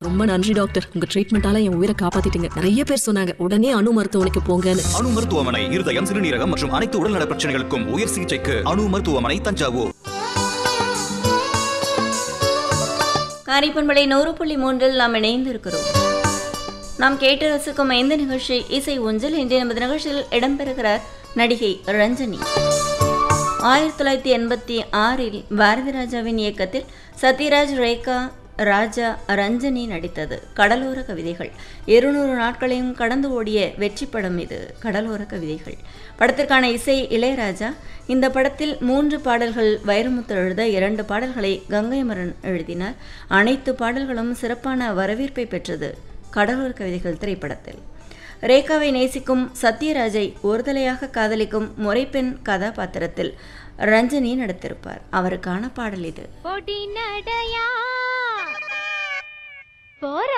ரொம்ப நன்றி டாக்டர் உங்க ட்ரீட்மெண்டால என் உயிரை காப்பாத்திட்டீங்க நிறைய பேர் சொன்னாங்க உடனே அணு மருத்துவமனைக்கு போங்கன்னு அணு மருத்துவமனை இருதயம் சிறுநீரகம் மற்றும் அனைத்து உடல்நல பிரச்சனைகளுக்கும் உயர் சிகிச்சைக்கு அணு மருத்துவமனை தஞ்சாவூர் காரிப்பண்பளை நூறு புள்ளி மூன்றில் நாம் இணைந்திருக்கிறோம் நாம் கேட்டு ரசிக்கும் இந்த நிகழ்ச்சி இசை ஒன்றில் இன்று நமது நிகழ்ச்சியில் இடம்பெறுகிறார் நடிகை ரஞ்சனி ஆயிரத்தி தொள்ளாயிரத்தி எண்பத்தி ஆறில் பாரதி ராஜாவின் இயக்கத்தில் சத்யராஜ் ரேகா ராஜா ரஞ்சனி நடித்தது கடலோர கவிதைகள் இருநூறு நாட்களையும் கடந்து ஓடிய வெற்றி படம் இது கடலோர கவிதைகள் படத்திற்கான இசை இளையராஜா இந்த படத்தில் மூன்று பாடல்கள் வைரமுத்து எழுத இரண்டு பாடல்களை கங்கைமரன் எழுதினார் அனைத்து பாடல்களும் சிறப்பான வரவேற்பை பெற்றது கடலோர கவிதைகள் திரைப்படத்தில் ரேகாவை நேசிக்கும் சத்யராஜை ஒருதலையாக காதலிக்கும் முறைப்பெண் கதாபாத்திரத்தில் ரஞ்சனி நடித்திருப்பார் அவருக்கான பாடல் இது பொடி நடையா போற